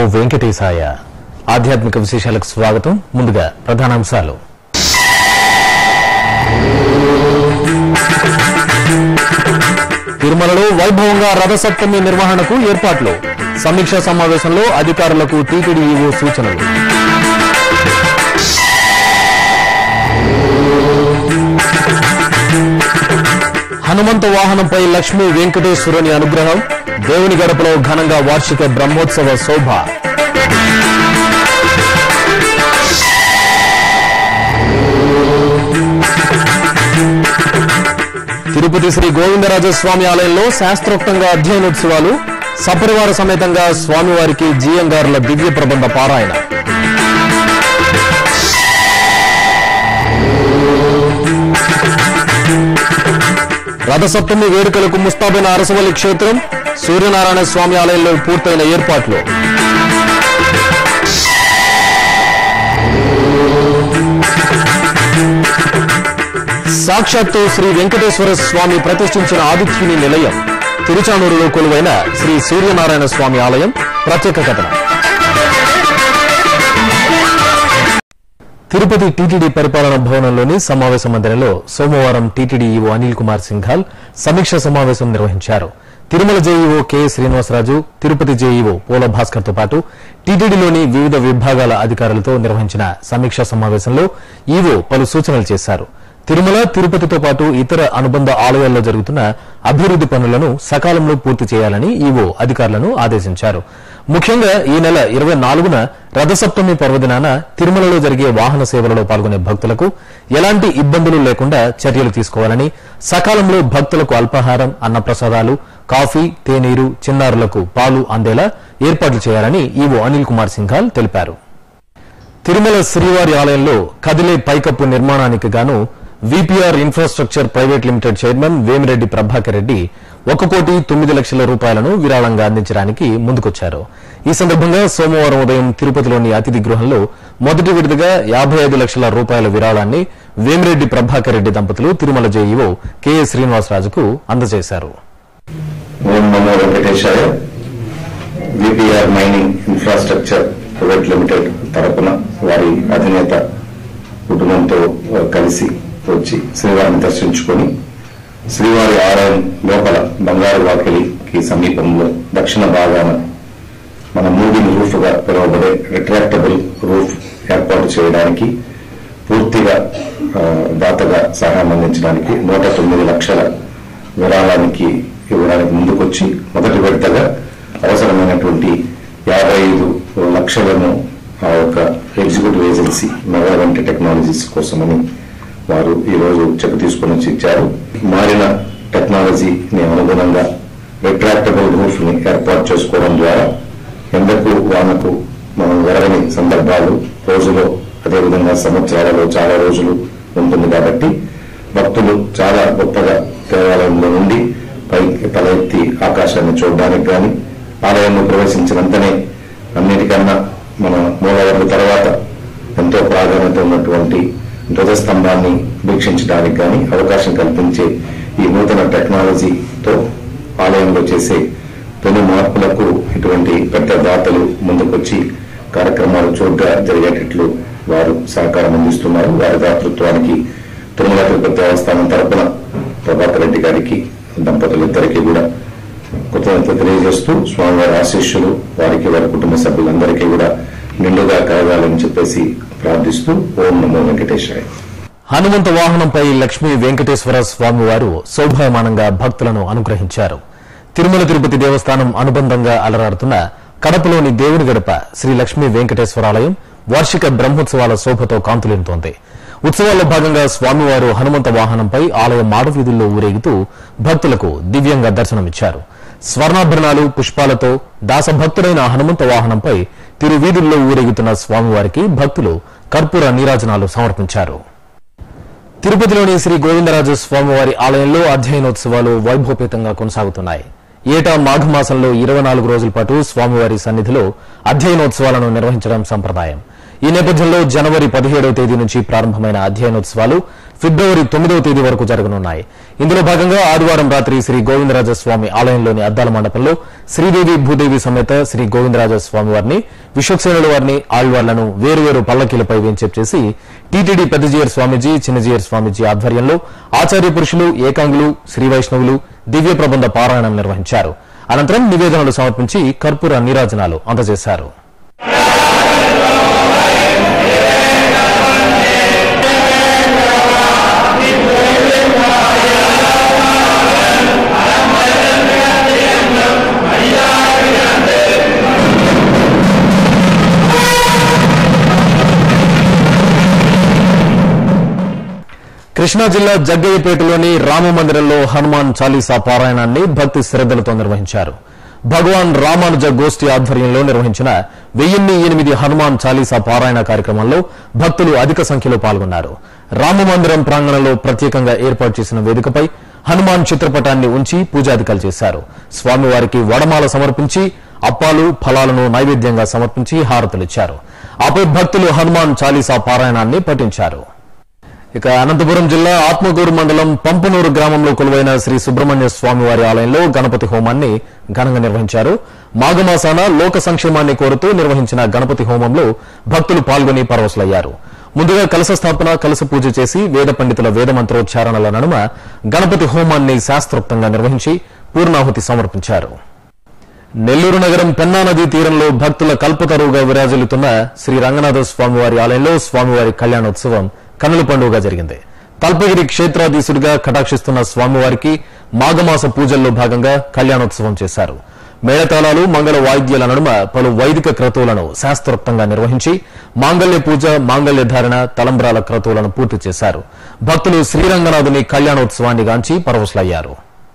వెంకటేశాయ ఆధ్యాత్మిక విశేషాలకు స్వాగతం ముందుగా ప్రధానాంశాలు తిరుమలలో వైభవంగా రథసప్తమి నిర్వహణకు ఏర్పాట్లు సమీక్షా సమావేశంలో అధికారులకు టీటీడీ ఈవో సూచనలు హనుమంత వాహనంపై లక్ష్మీ వెంకటేశ్వరుని అనుగ్రహం దేవుని గడపలో ఘనంగా వార్షిక బ్రహ్మోత్సవ శోభ తిరుపతి శ్రీ గోవిందరాజస్వామి ఆలయంలో శాస్త్రోక్తంగా అధ్యయనోత్సవాలు సపరివార సమేతంగా స్వామివారికి జీఎంగారుల దివ్య ప్రబంధ పారాయణ రథసప్తమి వేడుకలకు ముస్తాబైన అరసవల్లి క్షేత్రం సూర్యనారాయణ స్వామి ఆలయంలో పూర్తయిన ఏర్పాట్లు సాక్షాత్తు శ్రీ వెంకటేశ్వర స్వామి ప్రతిష్ఠించిన ఆదిత్యుని నిలయం తిరుచానూరులో కొలువైన శ్రీ సూర్యనారాయణ స్వామి ఆలయం ప్రత్యేక కథనం తిరుపతి టీటీడీ పరిపాలనా భవనంలోని సమావేశ మందిరంలో సోమవారం టీటీడీ ఈవో అనిల్ కుమార్ సింఘాల్ సమీక్ష సమావేశం నిర్వహించారు Tirumala JEO K Srinivasaraju Tirupati JEO Pola Bhaskar తో పాటు టీటీడీలోని వివిధ విభాగాల అధికారులతో నిర్వహించిన సమీక్షా సమావేశంలో ఈవో పలు సూచనలు చేశారు తిరుమల తిరుపతితో పాటు ఇతర అనుబంధ ఆలయాల్లో జరుగుతున్న అభివృద్ది పనులను సకాలంలో పూర్తి చేయాలని ఈవో అధికారులను ఆదేశించారు ముఖ్యంగా ఈ నెల ఇరవై నాలుగున రథసప్తమి పర్వదినాన తిరుమలలో జరిగే వాహన సేవలలో పాల్గొనే భక్తులకు ఎలాంటి ఇబ్బందులు లేకుండా చర్యలు తీసుకోవాలని సకాలంలో భక్తులకు అల్పాహారం అన్నప్రసాదాలు కాఫీ తేనీరు చిన్నారులకు పాలు అందేలా ఏర్పాట్లు చేయాలని ఈవో అనిల్ కుమార్ సింఘాల్ తెలిపారు తిరుమల శ్రీవారి ఆలయంలో కదిలే పైకప్పు నిర్మాణానికి గాను VPR infrastructure private limited chairman Vemireddy Prabhakar Reddy ఒక కోటి తొమ్మిది లక్షల రూపాయలను విరాళంగా అందించడానికి ముందుకొచ్చారు ఈ సందర్భంగా సోమవారం ఉదయం తిరుపతిలోని అతిథి గృహంలో మొదటి విడతగా యాభై ఐదు లక్షల రూపాయల విరాళాన్ని వేమిరెడ్డి ప్రభాకర్ రెడ్డి దంపతులు తిరుమల జేఈఓ కెఏ శ్రీనివాసరాజుకు అందజేశారు ఓం నమో వెంకటేశాయ VPR mining infrastructure private limited తరపున వారి అధినేత కుటుంబంతో ఆ, కలిసి వచ్చి శ్రీవారిని దర్శించుకొని శ్రీవారి ఆలయం లోపల బంగారు వాకిలికి సమీపంలో దక్షిణ భాగాన మన మూవింగ్ రూఫ్ గా పిలువబడే రిట్రాక్టబుల్ రూఫ్ ఏర్పాటు చేయడానికి పూర్తిగా ఆ, దాతగా సహాయం అందించడానికి నూట తొమ్మిది లక్షల విరాళానికి ఇవ్వడానికి ముందుకొచ్చి మొదటి విడతగా అవసరమైనటువంటి యాభై ఐదు లక్షలను ఆ యొక్క ఎగ్జిక్యూటివ్ ఏజెన్సీ మెగావంటి టెక్నాలజీస్ కోసమని వారు ఈ రోజు చెక్ తీసుకొని వచ్చి ఇచ్చారు మారిన టెక్నాలజీని అనుగుణంగా రిట్రాక్టబుల్ రూఫ్ ని ఏర్పాటు చేసుకోవడం ద్వారా ఎండకు వానకు మనం వెరగని సందర్భాలు రోజులో అదేవిధంగా సంవత్సరాలలో చాలా రోజులు ఉంటుంది కాబట్టి భక్తులు చాలా గొప్పగా దేవాలయంలో నుండి పైకి తల ఎత్తి ఆకాశాన్ని చూడడానికి గాని ఆలయంలో ప్రవేశించినంతనే అన్నిటికన్నా మన మూలవర్ల తర్వాత ఎంతో ప్రాధాన్యత ఉన్నటువంటి ధ్వజస్తంభాన్ని వీక్షించడానికి గాని అవకాశం కల్పించే ఈ నూతన టెక్నాలజీతో ఆలయంలో చేసే పెను మార్పులకు ఇటువంటి పెద్ద దాతలు ముందుకొచ్చి కార్యక్రమాలు చోట్గా జరిగేటట్లు వారు సహకారం అందిస్తున్నారు వారి దాతృత్వానికి తిరుమల తిరుపతి దేవస్థానం తరపున ప్రభాకర్ రెడ్డి గారికి దంపతులిద్దరికీ కూడా కృతజ్ఞత తెలియజేస్తూ స్వామివారి ఆశీస్సులు వారికి వారి కుటుంబ సభ్యులందరికీ కూడా నిండుగా కలగాలని చెప్పేసి ప్రార్థిస్తూ ఓం నమో వెంకటేశాయ హనుమంత వాహనంపై లక్ష్మీ వెంకటేశ్వర స్వామివారు శోభాయమానంగా భక్తులను అనుగ్రహించారు తిరుమల తిరుపతి దేవస్థానం అనుబంధంగా అలరాడుతున్న కడపలోని దేవుని గడప శ్రీ లక్ష్మీ వెంకటేశ్వరాలయం వార్షిక బ్రహ్మోత్సవాల శోభతో కాంతులేనుతోంది ఉత్సవాల్లో భాగంగా స్వామివారు హనుమంత వాహనంపై ఆలయ మాడవీధుల్లో ఊరేగుతూ భక్తులకు దివ్యంగా దర్శనమిచ్చారు స్వర్ణాభరణాలు పుష్పాలతో దాసభక్తుడైన హనుమంత వాహనంపై తిరువీధుల్లో ఊరేగుతున్న స్వామివారికి భక్తులు కర్పూర నీరాజనాలు సమర్పించారు తిరుపతిలోని శ్రీ గోవిందరాజు స్వామివారి ఆలయంలో అధ్యయనోత్సవాలు వైభవపేతంగా కొనసాగుతున్నాయి ఏటా మాఘమాసంలో ఇరవై నాలుగు రోజుల పాటు స్వామివారి సన్నిధిలో అధ్యయనోత్సవాలను నిర్వహించడం సంప్రదాయం ఈ నేపథ్యంలో జనవరి పదిహేడవ తేదీ నుంచి ప్రారంభమైన అధ్యయనోత్సవాలు ఫిబ్రవరి తొమ్మిదవ తేదీ వరకు జరగనున్నాయి ఇందులో భాగంగా ఆదివారం రాత్రి శ్రీ గోవిందరాజ స్వామి ఆలయంలోని అద్దాల మండపంలో శ్రీదేవి భూదేవి సమేత శ్రీ గోవిందరాజ స్వామి వారిని విశ్వక్సేనుల వారిని ఆళ్వార్లను వేరువేరు పల్లకీలపై వేంచేపు చేసి టీటీడీ పెద్దజీయర్ స్వామీజీ చిన్నజీయర్ స్వామీజీ ఆధ్వర్యంలో ఆచార్య పురుషులు ఏకాంగులు శ్రీ వైష్ణవులు దివ్య ప్రబంధ పారాయణం నిర్వహించారు అనంతరం నివేదనలు సమర్పించి కర్పూర నీరాజనాలు అందజేశారు కృష్ణా జిల్లా జగ్గయ్యపేటలోని రామ మందిరంలో హనుమాన్ చాలీసా పారాయణాన్ని భక్తి శ్రద్దలతో నిర్వహించారు భగవాన్ రామానుజ గోష్ఠి ఆధ్వర్యంలో నిర్వహించిన వెయ్యిన్ని ఎనిమిది హనుమాన్ చాలీసా పారాయణ కార్యక్రమంలో భక్తులు అధిక సంఖ్యలో పాల్గొన్నారు రామ మందిరం ప్రాంగణంలో ప్రత్యేకంగా ఏర్పాటు చేసిన వేదికపై హనుమాన్ చిత్రపటాన్ని ఉంచి పూజాధికాలు చేశారు స్వామివారికి వడమాల సమర్పించి అప్పాలు ఫలాలను నైవేద్యంగా సమర్పించి హారతులిచ్చారు ఆపై భక్తులు హనుమాన్ చాలీసా పారాయణాన్ని పఠించారు ఇక అనంతపురం జిల్లా ఆత్మకూరు మండలం పంపనూరు గ్రామంలో కొలువైన శ్రీ సుబ్రహ్మణ్య స్వామి వారి ఆలయంలో గణపతి హోమాన్ని ఘనంగా నిర్వహించారు మాఘమాసాన లోక సంక్షేమాన్ని కోరుతూ నిర్వహించిన గణపతి హోమంలో భక్తులు పాల్గొని పరవశులయ్యారు ముందుగా కలశ స్థాపన కలశ పూజ చేసి వేద పండితుల వేద మంత్రోచ్చారణల నడుమ గణపతి హోమాన్ని శాస్త్రోక్తంగా నిర్వహించి పూర్ణాహుతి సమర్పించారు నెల్లూరు నగరం పెన్నా నదీ తీరంలో భక్తుల కల్పతరువుగా విరాజిల్లుతున్న శ్రీ రంగనాథ స్వామివారి ఆలయంలో స్వామివారి కళ్యాణోత్సవం కనుల పండుగగా జరిగింది తల్పగిరి క్షేత్రాధీశుడిగా కటాక్షిస్తున్న స్వామివారికి మాఘమాస పూజల్లో భాగంగా కళ్యాణోత్సవం చేశారు మేళతాళాలు మంగళ వాయిద్యాల నడుమ పలు వైదిక క్రతువులను శాస్త్రోక్తంగా నిర్వహించి మాంగళ్య పూజ మాంగళ్య ధారణ తలంబ్రాల క్రతువులను పూర్తి చేశారు భక్తులు శ్రీరంగనాథుని కళ్యాణోత్సవాన్ని గాంచి పరవశులయ్యారు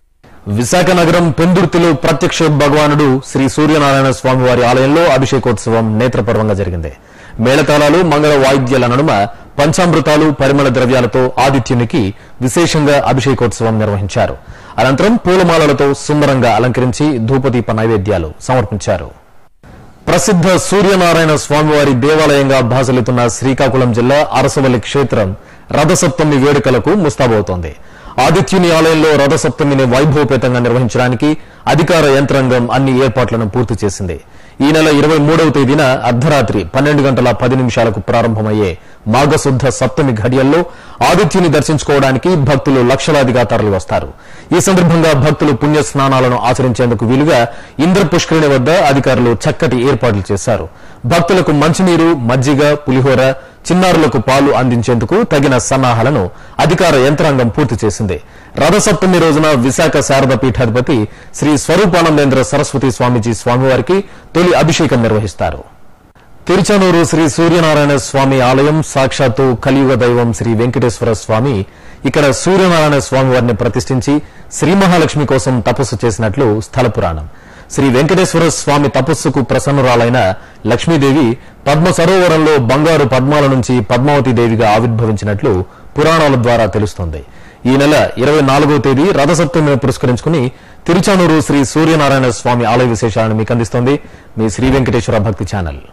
విశాఖ నగరం పెందుర్తిలో ప్రత్యక్ష భగవానుడు శ్రీ సూర్యనారాయణ స్వామి వారి ఆలయంలో అభిషేకోత్సవం నేత్రపర్వంగా జరిగింది మేళతాళాలు మంగళ వాయిద్యాల నడుమ పంచామృతాలు పరిమళ ద్రవ్యాలతో ఆదిత్యునికి విశేషంగా అభిషేకోత్సవం నిర్వహించారు అనంతరం పూలమాలలతో సుందరంగా అలంకరించి ధూపదీప నైవేద్యాలు సమర్పించారు ప్రసిద్ధ సూర్యనారాయణ స్వామివారి దేవాలయంగా భాసలుతున్న శ్రీకాకుళం జిల్లా అరసవల్లి క్షేత్రం రథసప్తమి వేడుకలకు ముస్తాబవుతోంది ఆదిత్యుని ఆలయంలో రథసప్తమిని వైభవపేతంగా నిర్వహించడానికి అధికార యంత్రాంగం అన్ని ఏర్పాట్లను పూర్తి చేసింది ఈ నెల ఇరవై మూడవ తేదీన అర్ధరాత్రి పన్నెండు గంటల పది నిమిషాలకు ప్రారంభమయ్యే మాఘశుద్ధ సప్తమి ఘడియల్లో ఆదిత్యుని దర్శించుకోవడానికి భక్తులు లక్షలాదిగా తరలివస్తారు ఈ సందర్భంగా భక్తులు పుణ్య స్నానాలను ఆచరించేందుకు వీలుగా ఇంద్ర పుష్కరిణి వద్ద అధికారులు చక్కటి ఏర్పాట్లు చేశారు భక్తులకు మంచినీరు మజ్జిగ పులిహోర చిన్నారులకు పాలు అందించేందుకు తగిన సన్నాహాలను అధికార యంత్రాంగం పూర్తి చేసింది రథసప్తమి రోజున విశాఖ శారద పీఠాధిపతి శ్రీ స్వరూపానందేంద్ర సరస్వతి స్వామీజీ స్వామివారికి తొలి అభిషేకం నిర్వహిస్తారు తిరుచానూరు శ్రీ సూర్యనారాయణ స్వామి ఆలయం సాక్షాత్తు కలియుగ దైవం శ్రీ వెంకటేశ్వర స్వామి ఇక్కడ సూర్యనారాయణ స్వామి వారిని ప్రతిష్ఠించి శ్రీ మహాలక్ష్మి కోసం తపస్సు చేసినట్లు స్థల పురాణం శ్రీ వెంకటేశ్వర స్వామి తపస్సుకు ప్రసన్నురాలైన లక్ష్మీదేవి పద్మ సరోవరంలో బంగారు పద్మాల నుంచి పద్మావతి దేవిగా ఆవిర్భవించినట్లు పురాణాల ద్వారా తెలుస్తోంది ఈ నెల ఇరవై నాలుగో తేదీ రథసప్తమిని పురస్కరించుకుని తిరుచానూరు శ్రీ సూర్యనారాయణ స్వామి ఆలయ విశేషాలను మీకు అందిస్తోంది మీ శ్రీ వెంకటేశ్వర భక్తి ఛానల్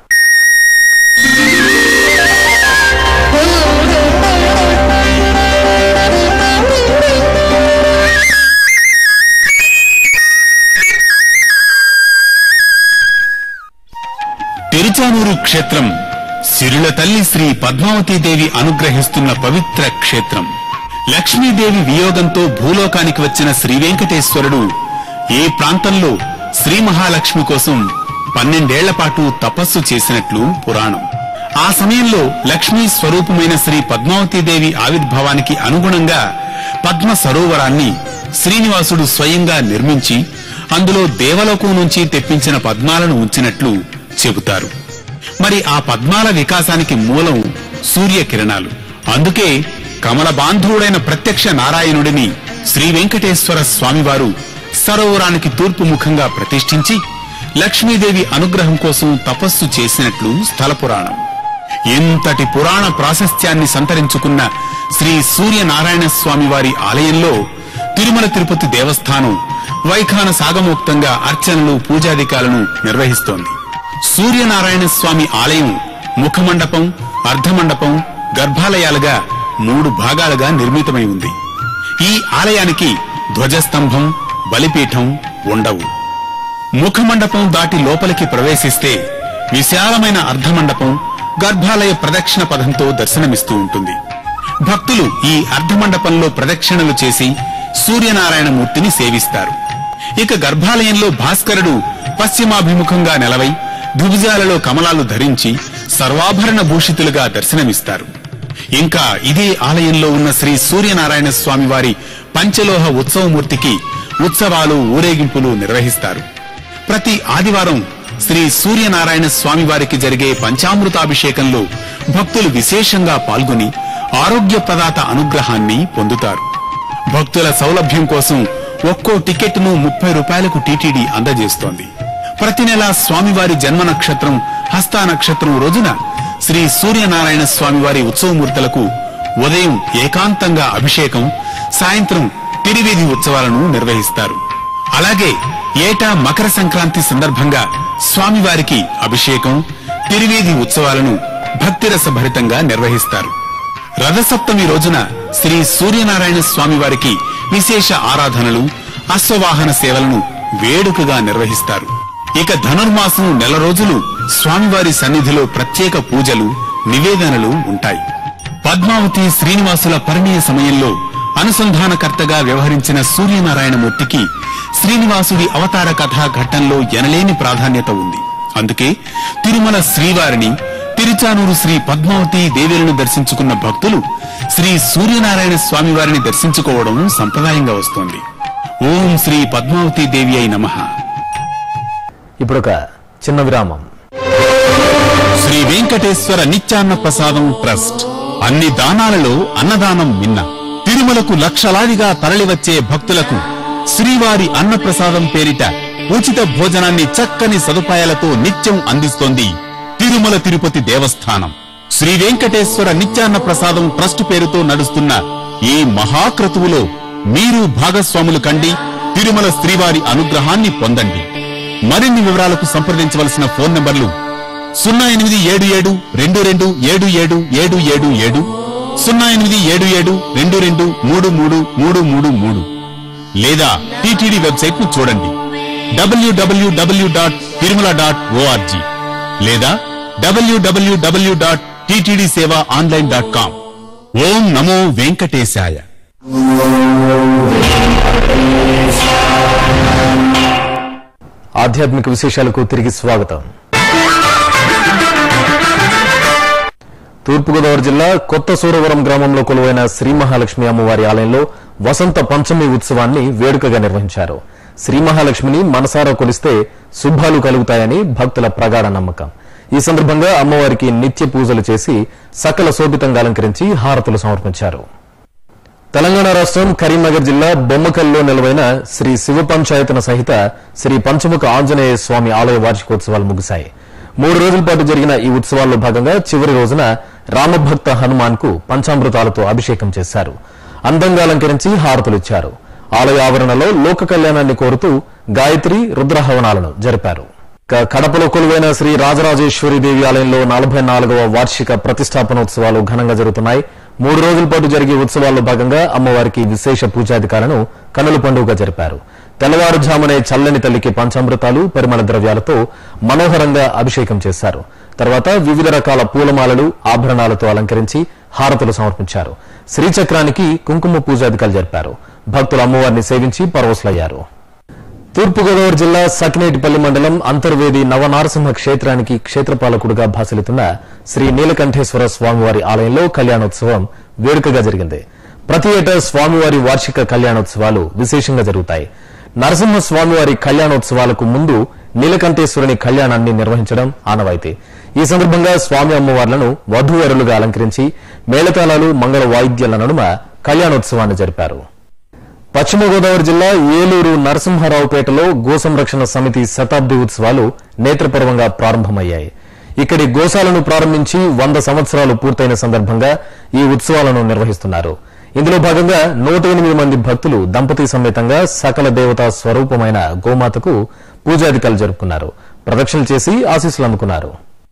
తిరుచానూరు క్షేత్రం సిరుల తల్లి శ్రీ పద్మావతీదేవి అనుగ్రహిస్తున్న పవిత్ర క్షేత్రం లక్ష్మీదేవి వియోగంతో భూలోకానికి వచ్చిన శ్రీ వెంకటేశ్వరుడు ఏ ప్రాంతంలో శ్రీ మహాలక్ష్మి కోసం పన్నెండేళ్ల పాటు తపస్సు చేసినట్లు పురాణం ఆ సమయంలో లక్ష్మీ స్వరూపమైన శ్రీ పద్మావతీదేవి ఆవిర్భావానికి అనుగుణంగా పద్మ సరోవరాన్ని శ్రీనివాసుడు స్వయంగా నిర్మించి అందులో దేవలోకం నుంచి తెప్పించిన పద్మాలను ఉంచినట్లు చెబుతారు మరి ఆ పద్మాల వికాసానికి మూలం సూర్యకిరణాలు అందుకే కమల బాంధవుడైన ప్రత్యక్ష నారాయణుడిని శ్రీ వెంకటేశ్వర స్వామివారు సరోవరానికి తూర్పు ముఖంగా ప్రతిష్ఠించి లక్ష్మీదేవి అనుగ్రహం కోసం తపస్సు చేసినట్లు స్థల పురాణం ఎంతటి పురాణ ప్రాశస్త్యాన్ని సంతరించుకున్న శ్రీ సూర్యనారాయణ స్వామి వారి ఆలయంలో తిరుమల తిరుపతి దేవస్థానం వైఖాన సాగమోక్తంగా అర్చనలు పూజాధికాలను నిర్వహిస్తోంది సూర్యనారాయణ స్వామి ఆలయం ముఖమండపం అర్ధమండపం గర్భాలయాలుగా మూడు భాగాలుగా నిర్మితమై ఉంది ఈ ఆలయానికి ధ్వజస్తంభం బలిపీఠం ఉండవు ముఖమండపం దాటి లోపలికి ప్రవేశిస్తే విశాలమైన అర్ధమండపం గర్భాలయ ప్రదక్షిణ పదంతో దర్శనమిస్తూ ఉంటుంది భక్తులు ఈ అర్ధమండపంలో ప్రదక్షిణలు చేసి సూర్యనారాయణ మూర్తిని సేవిస్తారు ఇక గర్భాలయంలో భాస్కరుడు పశ్చిమాభిముఖంగా నిలవై భుజాలలో కమలాలు ధరించి సర్వాభరణ భూషితులుగా దర్శనమిస్తారు ఇంకా ఇదే ఆలయంలో ఉన్న శ్రీ సూర్యనారాయణ స్వామి వారి పంచలోహ ఉత్సవమూర్తికి ఉత్సవాలు ఊరేగింపులు నిర్వహిస్తారు ప్రతి ఆదివారం శ్రీ సూర్యనారాయణ స్వామి వారికి జరిగే పంచామృతాభిషేకంలో భక్తులు విశేషంగా పాల్గొని ఆరోగ్య ప్రదాత అనుగ్రహాన్ని పొందుతారు భక్తుల సౌలభ్యం కోసం ఒక్కో టికెట్ను ముప్పై రూపాయలకు టీటీడీ అందజేస్తోంది ప్రతి నెల స్వామివారి జన్మ నక్షత్రం హస్తా నక్షత్రం రోజున శ్రీ సూర్యనారాయణ స్వామివారి ఉత్సవమూర్తులకు ఉదయం ఏకాంతంగా అభిషేకం సాయంత్రం తిరివీధి ఉత్సవాలను నిర్వహిస్తారు అలాగే ఏటా మకర సంక్రాంతి సందర్భంగా స్వామివారికి అభిషేకం తిరివీధి ఉత్సవాలను భక్తిరస భరితంగా నిర్వహిస్తారు రథసప్తమి రోజున శ్రీ సూర్యనారాయణ స్వామి వారికి విశేష ఆరాధనలు అశ్వవాహన సేవలను వేడుకగా నిర్వహిస్తారు ఇక ధనుర్మాసం నెల రోజులు స్వామివారి సన్నిధిలో ప్రత్యేక పూజలు నివేదనలు ఉంటాయి పద్మావతి శ్రీనివాసుల పరిణయ సమయంలో అనుసంధానకర్తగా వ్యవహరించిన సూర్యనారాయణమూర్తికి శ్రీనివాసుడి అవతార కథా ఘట్టంలో ఎనలేని ప్రాధాన్యత ఉంది అందుకే తిరుమల శ్రీవారిని తిరుచానూరు శ్రీ పద్మావతి దేవేలను దర్శించుకున్న భక్తులు శ్రీ సూర్యనారాయణ స్వామి వారిని దర్శించుకోవడం సంప్రదాయంగా వస్తోంది ఓం శ్రీ పద్మావతి దేవి అయి నమః ఇప్పుడొక చిన్న విరామం శ్రీ వెంకటేశ్వర నిత్యాన్న ప్రసాదం ట్రస్ట్ అన్ని దానాలలో అన్నదానం మిన్న తిరుమలకు లక్షలాదిగా తరలివచ్చే భక్తులకు శ్రీవారి అన్నప్రసాదం పేరిట ఉచిత భోజనాన్ని చక్కని సదుపాయాలతో నిత్యం అందిస్తోంది తిరుమల తిరుపతి దేవస్థానం శ్రీ వెంకటేశ్వర నిత్యాన్న ప్రసాదం ట్రస్ట్ పేరుతో నడుస్తున్న ఈ మహాక్రతువులో మీరు భాగస్వాములు కండి తిరుమల శ్రీవారి అనుగ్రహాన్ని పొందండి మరిన్ని వివరాలకు సంప్రదించవలసిన ఫోన్ నంబర్లు సున్నా ఎనిమిది ఏడు ఏడు రెండు రెండు ఏడు ఏడు ఏడు ఏడు ఏడు సున్నా ఎనిమిది ఏడు ఏడు రెండు రెండు మూడు మూడు మూడు మూడు మూడు లేదా టీటీడీ వెబ్సైట్ ను చూడండి డబ్ల్యూడబ్ల్యూడబ్ల్యూ డాట్ తిరుమల డాట్ ఓఆర్జీ లేదా డబ్ల్యూడబ్ల్యూడబ్ల్యూ dot TTD seva online dot com ఓం నమో వెంకటేశాయ ఆధ్యాత్మిక విశేషాలకు తిరిగి స్వాగతం తూర్పుగోదావరి జిల్లా కొత్త సూరవరం గ్రామంలో కొలువైన శ్రీ మహాలక్ష్మి అమ్మవారి ఆలయంలో వసంత పంచమి ఉత్సవాన్ని వేడుకగా నిర్వహించారు శ్రీ మహాలక్ష్మిని మనసారా కొలిస్తే శుభాలు కలుగుతాయని భక్తుల ప్రగాఢ నమ్మకం ఈ సందర్భంగా అమ్మవారికి నిత్య పూజలు చేసి సకల శోభితంగా అలంకరించి హారతులు సమర్పించారు తెలంగాణ రాష్ట్రం కరీంనగర్ జిల్లా బొమ్మకల్లో నిలవైన శ్రీ శివ పంచాయతన సహిత శ్రీ పంచముఖ ఆంజనేయ స్వామి ఆలయ వార్షికోత్సవాలు ముగిశాయి మూడు రోజుల పాటు జరిగిన ఈ ఉత్సవాల్లో భాగంగా చివరి రోజున రామభక్త హనుమాన్ కు పంచామృతాలతో అభిషేకం చేశారు అందంగా అలంకరించి హారతులిచ్చారు ఆలయ ఆవరణలో లోక కళ్యాణాన్ని కోరుతూ గాయత్రి రుద్రహవనాలను జరిపారు ఇక కడపలో కొలువైన శ్రీ రాజరాజేశ్వరి దేవి ఆలయంలో నలభై నాలుగవ వార్షిక ప్రతిష్టాపనోత్సవాలు ఘనంగా జరుగుతున్నాయి మూడు రోజుల పాటు జరిగే ఉత్సవాల్లో భాగంగా అమ్మవారికి విశేష పూజాధికారులను కనుల పండుగగా జరిపారు తెల్లవారుజామునే చల్లని తల్లికి పంచామృతాలు పరిమళ ద్రవ్యాలతో మనోహరంగా అభిషేకం చేశారు తర్వాత వివిధ రకాల పూలమాలలు ఆభరణాలతో అలంకరించి హారతులు సమర్పించారు శ్రీచక్రానికి కుంకుమ పూజాధికారులు జరిపారు భక్తులు అమ్మవారిని సేవించి పరవశులయ్యారు తూర్పుగోదావరి జిల్లా సకినేటిపల్లి మండలం అంతర్వేది నవనారసింహ క్షేత్రానికి క్షేత్రపాలకుడుగా భాసలితున్న శ్రీ నీలకంఠేశ్వర స్వామివారి ఆలయంలో కళ్యాణోత్సవం వేడుకగా జరిగింది ప్రతి ఏటా స్వామివారి వార్షిక కళ్యాణోత్సవాలు విశేషంగా జరుగుతాయి నరసింహ స్వామివారి కళ్యాణోత్సవాలకు ముందు నీలకంఠేశ్వరుని కళ్యాణాన్ని నిర్వహించడం ఆనవాయితీ ఈ సందర్భంగా స్వామి అమ్మవార్లను వధూవరులుగా అలంకరించి మేళతాళాలు మంగళ వాయిద్యాల నడుమ కళ్యాణోత్సవాన్ని జరిపారు పశ్చిమ గోదావరి జిల్లా ఏలూరు నరసింహారావుపేటలో గో సంరక్షణ సమితి శతాబ్ది ఉత్సవాలు నేత్రపర్వంగా ప్రారంభమయ్యాయి ఇక్కడి గోశాలను ప్రారంభించి వంద సంవత్సరాలు పూర్తయిన సందర్భంగా ఈ ఉత్సవాలను నిర్వహిస్తున్నారు ఇందులో భాగంగా నూట ఎనిమిది మంది భక్తులు దంపతి సమేతంగా సకల దేవతా స్వరూపమైన గోమాతకు పూజాధికారులు జరుపుకున్నారు ప్రదక్షిణలు చేసి ఆశీస్సులు అందుకున్నారు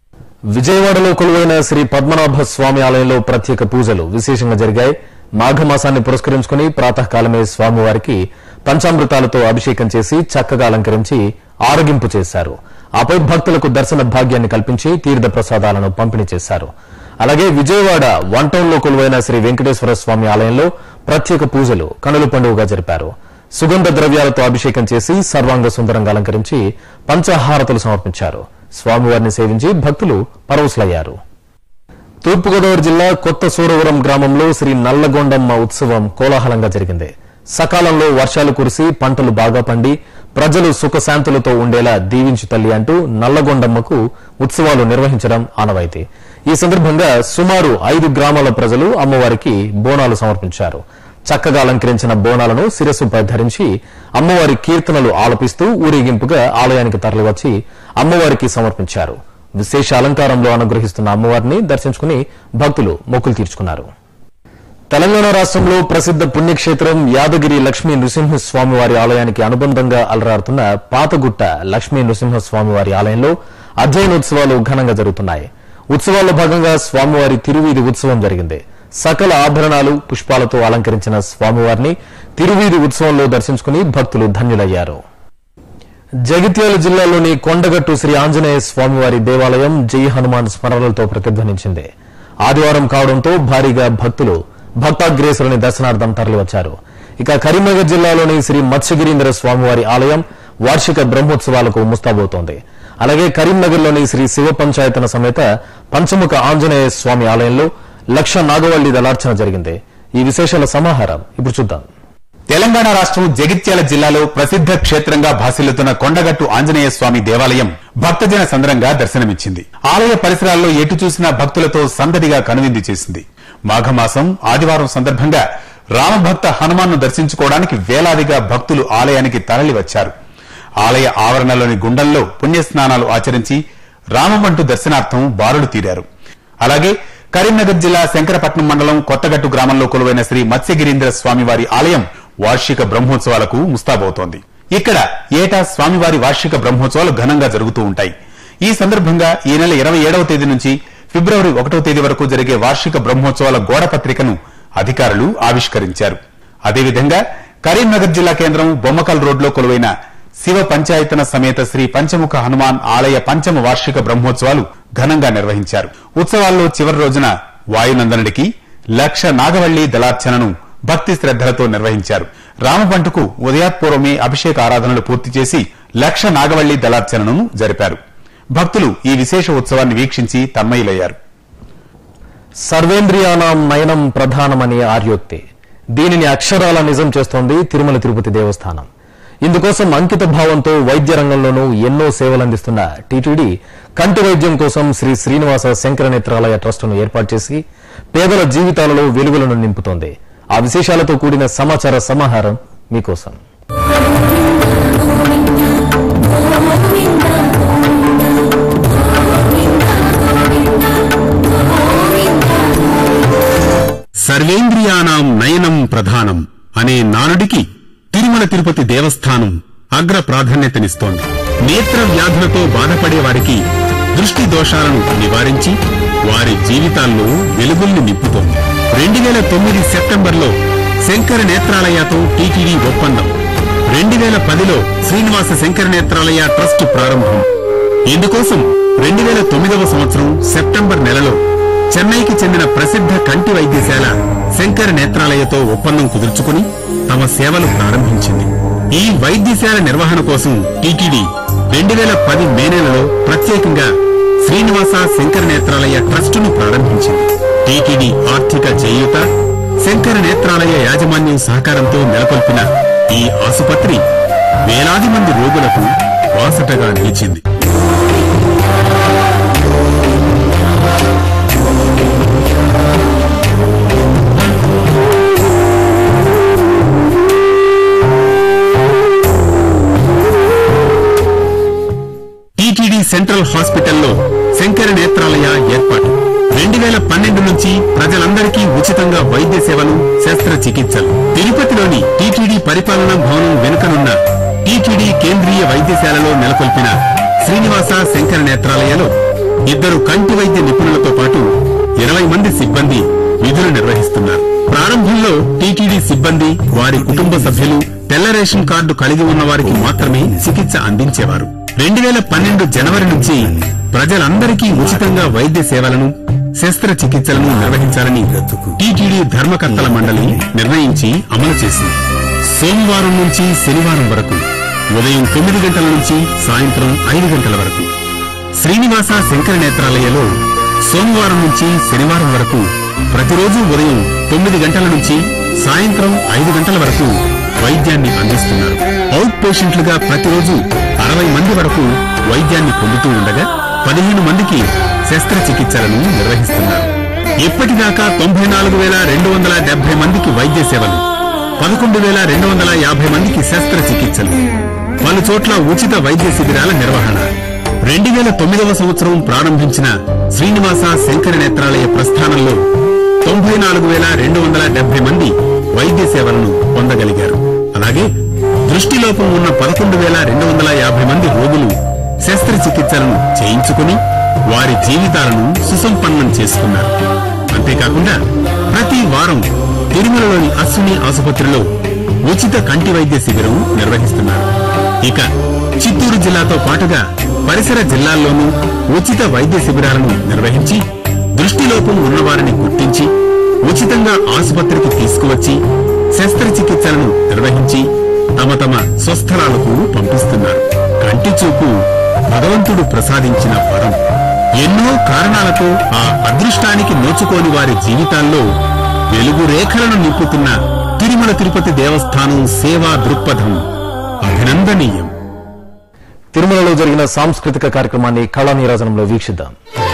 విజయవాడలో కొలువైన శ్రీ పద్మనాభ స్వామి ఆలయంలో ప్రత్యేక పూజలు విశేషంగా జరిగాయి మాఘమాసాన్ని పురస్కరించుకుని ప్రాతకాలమే స్వామివారికి పంచామృతాలతో అభిషేకం చేసి చక్కగా అలంకరించి ఆరగింపు చేశారు ఆపై భక్తులకు దర్శన భాగ్యాన్ని కల్పించి తీర్థ ప్రసాదాలను పంపిణీ చేశారు అలాగే విజయవాడ వన్ టౌన్ లో కొలువైన శ్రీ వెంకటేశ్వర స్వామి ఆలయంలో ప్రత్యేక పూజలు కనుల పండుగగా జరిపారు సుగంధ ద్రవ్యాలతో అభిషేకం చేసి సర్వాంగ సుందరంగా అలంకరించి పంచహారతులు సమర్పించారు స్వామివారిని సేవించి భక్తులు పరవశులయ్యారు తూర్పుగోదావరి జిల్లా కొత్త సూరవరం గ్రామంలో శ్రీ నల్లగొండమ్మ ఉత్సవం కోలాహలంగా జరిగింది సకాలంలో వర్షాలు కురిసి పంటలు బాగా పండి ప్రజలు సుఖశాంతులతో ఉండేలా దీవించు తల్లి అంటూ నల్లగొండమ్మకు ఉత్సవాలు నిర్వహించడం ఆనవాయితీ ఈ సందర్భంగా సుమారు ఐదు గ్రామాల ప్రజలు అమ్మవారికి బోనాలు సమర్పించారు చక్కగా అలంకరించిన బోనాలను శిరస్సుపై ధరించి అమ్మవారి కీర్తనలు ఆలపిస్తూ ఊరేగింపుగా ఆలయానికి తరలివచ్చి అమ్మవారికి సమర్పించారు విశేష అలంకారంలో అనుగ్రహిస్తున్న అమ్మవారిని దర్శించుకుని భక్తులు మొక్కులు తీర్చుకున్నారు తెలంగాణ రాష్ట్రంలో ప్రసిద్ధ పుణ్యక్షేత్రం యాదగిరి లక్ష్మీ నృసింహస్వామివారి ఆలయానికి అనుబంధంగా అలరాడుతున్న పాతగుట్ట లక్ష్మీ నృసింహస్వామివారి ఆలయంలో అధ్యయనోత్సవాలు ఘనంగా జరుగుతున్నాయి ఉత్సవాల్లో భాగంగా స్వామివారి తిరువీధి ఉత్సవం జరిగింది సకల ఆభరణాలు పుష్పాలతో అలంకరించిన స్వామివారిని తిరువీధి ఉత్సవంలో దర్శించుకుని భక్తులు ధన్యులయ్యారు జగిత్యాల జిల్లాలోని కొండగట్టు శ్రీ ఆంజనేయ స్వామివారి దేవాలయం జై హనుమాన్ స్మరణలతో ప్రతిధ్వనించింది ఆదివారం కావడంతో భారీగా భక్తులు భక్తాగ్రేసులని దర్శనార్థం తరలివచ్చారు ఇక కరీంనగర్ జిల్లాలోని శ్రీ మత్స్యగిరీంద్ర స్వామివారి ఆలయం వార్షిక బ్రహ్మోత్సవాలకు ముస్తాబవుతోంది అలాగే కరీంనగర్లోని శ్రీ శివ పంచాయతన సమేత పంచముఖ ఆంజనేయ స్వామి ఆలయంలో లక్ష నాగవల్లి దళార్చన జరిగింది ఈ విశేషాల సమాహారం ఇప్పుడు చూద్దాం తెలంగాణ రాష్ట్రం జగిత్యాల జిల్లాలో ప్రసిద్ధ క్షేత్రంగా భాసిల్లుతున్న కొండగట్టు ఆంజనేయ స్వామి దేవాలయం భక్తజన సంద్రంగా దర్శనమిచ్చింది ఆలయ పరిసరాల్లో ఎటు చూసినా భక్తులతో సందడిగా కనువిందు చేసింది మాఘమాసం ఆదివారం సందర్భంగా రామభక్త హనుమాన్ను దర్శించుకోవడానికి వేలాదిగా భక్తులు ఆలయానికి తరలి వచ్చారు ఆలయ ఆవరణలోని గుండంలో పుణ్యస్నానాలు ఆచరించి రామబంటు దర్శనార్థం బారులు తీరారు అలాగే కరీంనగర్ జిల్లా శంకరపట్నం మండలం కొత్తగట్టు గ్రామంలో కొలువైన శ్రీ మత్స్యగిరీంద్ర స్వామివారి ఆలయం వార్షిక బ్రహ్మోత్సవాలకు ముస్తాబవుతోంది ఇక్కడ ఏటా స్వామివారి వార్షిక బ్రహ్మోత్సవాలు ఘనంగా జరుగుతూ ఉంటాయి ఈ సందర్భంగా ఈ నెల ఇరవై ఏడవ తేదీ నుంచి ఫిబ్రవరి ఒకటో తేదీ వరకు జరిగే వార్షిక బ్రహ్మోత్సవాల గోడ పత్రికను అధికారులు ఆవిష్కరించారు అదేవిధంగా కరీంనగర్ జిల్లా కేంద్రం బొమ్మకల్ రోడ్లో కొలువైన శివ పంచాయతన సమేత శ్రీ పంచముఖ హనుమాన్ ఆలయ పంచమ వార్షిక బ్రహ్మోత్సవాలు ఘనంగా నిర్వహించారు ఉత్సవాల్లో చివరి రోజున వాయునందనుడికి లక్ష నాగవల్లి దళార్చనను భక్తి శ్రద్దలతో నిర్వహించారు రామబంటుకు ఉదయాత్పూర్వమే అభిషేక ఆరాధనలు పూర్తి చేసి లక్ష నాగవల్లి దళార్చనను జరిపారు భక్తులు ఈ విశేష ఉత్సవాన్ని వీక్షించి తన్మయులయ్యారు సర్వేంద్రియానాం నయనం ప్రధానమనే ఆర్యోక్తి దీనిని అక్షరాల నిజం చేస్తోంది తిరుమల తిరుపతి దేవస్థానం ఇందుకోసం అంకిత భావంతో వైద్య రంగంలోనూ ఎన్నో సేవలందిస్తున్న టీటీడీ కంటి వైద్యం కోసం శ్రీ శ్రీనివాస శంకర నేత్రాలయ ట్రస్టును ఏర్పాటు చేసి పేదల జీవితాలలో వెలుగులను నింపుతోంది ఆ విశేషాలతో కూడిన సమాచార సమాహారం మీకోసం సర్వేంద్రియానాం నయనం ప్రధానం అనే నానుడికి తిరుమల తిరుపతి దేవస్థానం అగ్ర ప్రాధాన్యతనిస్తోంది నేత్ర వ్యాధులతో బాధపడే వారికి దృష్టి దోషాలను నివారించి వారి జీవితాల్లో వెలుగుల్ని నింపుతోంది రెండు వేల తొమ్మిది సెప్టెంబర్లో శంకర నేత్రాలయతో టీటీడీ ఒప్పందం రెండు వేల పదిలో శ్రీనివాస శంకర నేత్రాలయ ట్రస్ట్ ప్రారంభం ఇందుకోసం రెండు వేల తొమ్మిదవ సంవత్సరం సెప్టెంబర్ నెలలో చెన్నైకి చెందిన ప్రసిద్ధ కంటి వైద్యశాల శంకర నేత్రాలయతో ఒప్పందం కుదుర్చుకుని తమ సేవలు ప్రారంభించింది ఈ వైద్యశాల నిర్వహణ కోసం టీటీడీ రెండు వేల పది మే నెలలో ప్రత్యేకంగా శ్రీనివాస శంకర నేత్రాలయ ట్రస్టును ప్రారంభించింది టీటీడీ ఆర్థిక చేయూత శంకర నేత్రాలయ యాజమాన్యం సహకారంతో నెలకొల్పిన ఈ ఆసుపత్రి వేలాది మంది రోగులకు వాసటగా నిలిచింది టీటీడీ సెంట్రల్ హాస్పిటల్లో శంకర నేత్రాలయ ఏర్పాటు రెండు వేల పన్నెండు నుంచి ప్రజలందరికీ ఉచితంగా వైద్య సేవలు శస్త్రచికిత్సలు తిరుపతిలోని టీటీడీ పరిపాలనా భవనం వెనుకనున్న టీటీడీ కేంద్రీయ వైద్యశాలలో నెలకొల్పిన శ్రీనివాస శంకర నేత్రాలయలో ఇద్దరు కంటి వైద్య నిపుణులతో పాటు ఇరవై మంది సిబ్బంది విధులు నిర్వహిస్తున్నారు ప్రారంభంలో టీటీడీ సిబ్బంది వారి కుటుంబ సభ్యులు తెల్ల రేషన్ కార్డు కలిగి ఉన్న వారికి మాత్రమే చికిత్స అందించేవారు రెండు వేల పన్నెండు జనవరి నుంచి ప్రజలందరికీ ఉచితంగా వైద్య సేవలను శస్త్రచికిత్సలను నిర్వహించాలని టీటీడీ ధర్మకర్తల మండలి నిర్ణయించి అమలు చేసింది సోమవారం నుంచి శనివారం వరకు ఉదయం తొమ్మిది గంటల నుంచి సాయంత్రం ఐదు గంటల వరకు శ్రీనివాస శంకర నేత్రాలయలో సోమవారం నుంచి శనివారం వరకు ప్రతిరోజు ఉదయం తొమ్మిది గంటల నుంచి సాయంత్రం ఐదు గంటల వరకు వైద్యాన్ని అందిస్తున్నారు అవుట్ పేషెంట్లుగా ప్రతిరోజు అరవై మంది వరకు వైద్యాన్ని పొందుతూ ఉండగా పదిహేను మందికి శస్త్రచికిత్సలను నిర్వహిస్తున్నారు ఇప్పటిదాకా తొంభై నాలుగు వేల రెండు వందల డెబ్బై మందికి వైద్య సేవలు పదకొండు వేల రెండు వందల యాభై మందికి శస్త్రచికిత్సలు పలు చోట్ల ఉచిత వైద్య శిబిరాల నిర్వహణ రెండు వేల తొమ్మిదవ సంవత్సరం ప్రారంభించిన శ్రీనివాస శంకర నేత్రాలయ ప్రస్థానంలో తొంభై నాలుగు వేల రెండు వందల డెబ్బై మంది వైద్య సేవలను పొందగలిగారు అలాగే దృష్టిలోపం ఉన్న పదకొండు వేల రెండు వందల యాభై మంది రోగులు శస్త్రచికిత్సలను చేయించుకుని వారి జీవితాలను సుసంపన్నం చేసుకున్నారు అంతేకాకుండా ప్రతి వారం తిరుమలలోని అశ్విని ఆసుపత్రిలో ఉచిత కంటి వైద్య శిబిరం నిర్వహిస్తున్నారు ఇక చిత్తూరు జిల్లాతో పాటుగా పరిసర జిల్లాల్లోనూ ఉచిత వైద్య శిబిరాలను నిర్వహించి దృష్టిలోపం ఉన్నవారిని గుర్తించి ఉచితంగా ఆసుపత్రికి తీసుకువచ్చి శస్త్రచికిత్సలను నిర్వహించి తమ తమ స్వస్థలాలకు పంపిస్తున్నారు కంటి చూపు భగవంతుడు ప్రసాదించిన వరం ఎన్నో కారణాలతో ఆ అదృష్టానికి నోచుకోని వారి జీవితాల్లో వెలుగు రేఖలను నింపుతున్న తిరుమల తిరుపతి దేవస్థానం సేవా దృక్పథం అభినందనీయం తిరుమలలో జరిగిన సాంస్కృతిక కార్యక్రమాన్ని కళా నీరాజనంలో వీక్షిద్దాం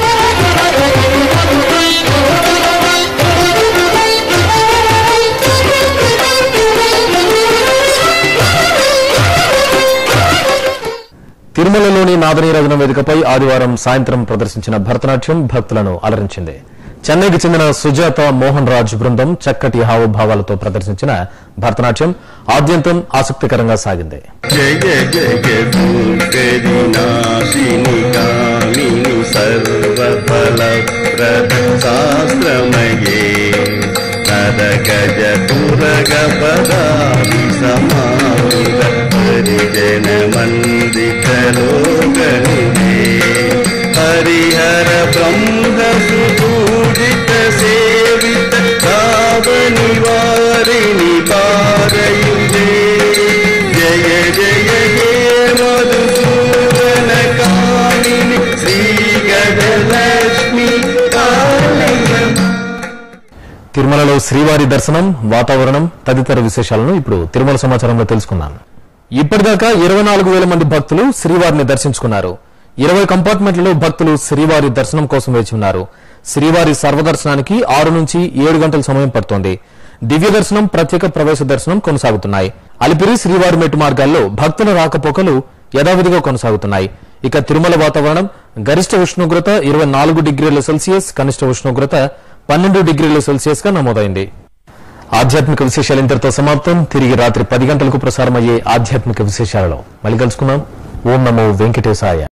తిరుమలలోని నాదనీరాజనం వేదికపై ఆదివారం సాయంత్రం ప్రదర్శించిన భరతనాట్యం భక్తులను అలరించింది చెన్నైకి చెందిన సుజాత మోహన్ రాజ్ బృందం చక్కటి హావభావాలతో ప్రదర్శించిన భరతనాట్యం ఆద్యంతం ఆసక్తికరంగా సాగింది జయ జయ దుర్గరి నాశిని కామిని సర్వఫలప్రద శాస్త్రమయే తద గజ తురగ పదామి సమాహిత హరిజన మందిత లోకనిదే హరిహర బ్రహ్మ సుపూజిత సేవిత భావ నివారిణి పారయుజే జయ జయ హే మధుసూదన కామిని శ్రీ గజలక్ష్మి కాళయ తిరుమలలో శ్రీవారి దర్శనం వాతావరణం తదితర విశేషాలను ఇప్పుడు తిరుమల సమాచారంలో తెలుసుకుందాం ఇప్పటిదాకా ఇరవై నాలుగు వేల మంది భక్తులు శ్రీవారిని దర్శించుకున్నారు ఇరవై కంపార్ట్మెంట్లలో భక్తులు శ్రీవారి దర్శనం కోసం వేచి ఉన్నారు శ్రీవారి సర్వదర్శనానికి ఆరు నుంచి ఏడు గంటల సమయం పడుతోంది దివ్య దర్శనం ప్రత్యేక ప్రవేశ దర్శనం కొనసాగుతున్నాయి అలిపిరి శ్రీవారి మెట్టు మార్గాల్లో భక్తుల రాకపోకలు యథావిధిగా కొనసాగుతున్నాయి ఇక తిరుమల వాతావరణం గరిష్ట ఉష్ణోగ్రత ఇరవై నాలుగు డిగ్రీల సెల్సియస్ కనిష్ట ఉష్ణోగ్రత పన్నెండు డిగ్రీల సెల్సియస్ గా నమోదైంది ఆధ్యాత్మిక విశేషాలు ఇంతటితో సమాప్తం తిరిగి రాత్రి పది గంటలకు ప్రసారమయ్యే ఆధ్యాత్మిక విశేషాలలో మళ్ళీ కలుసుకుందాం ఓం నమో వెంకటేశాయ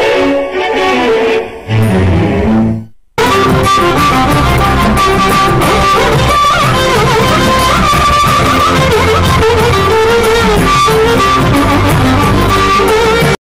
Thank you.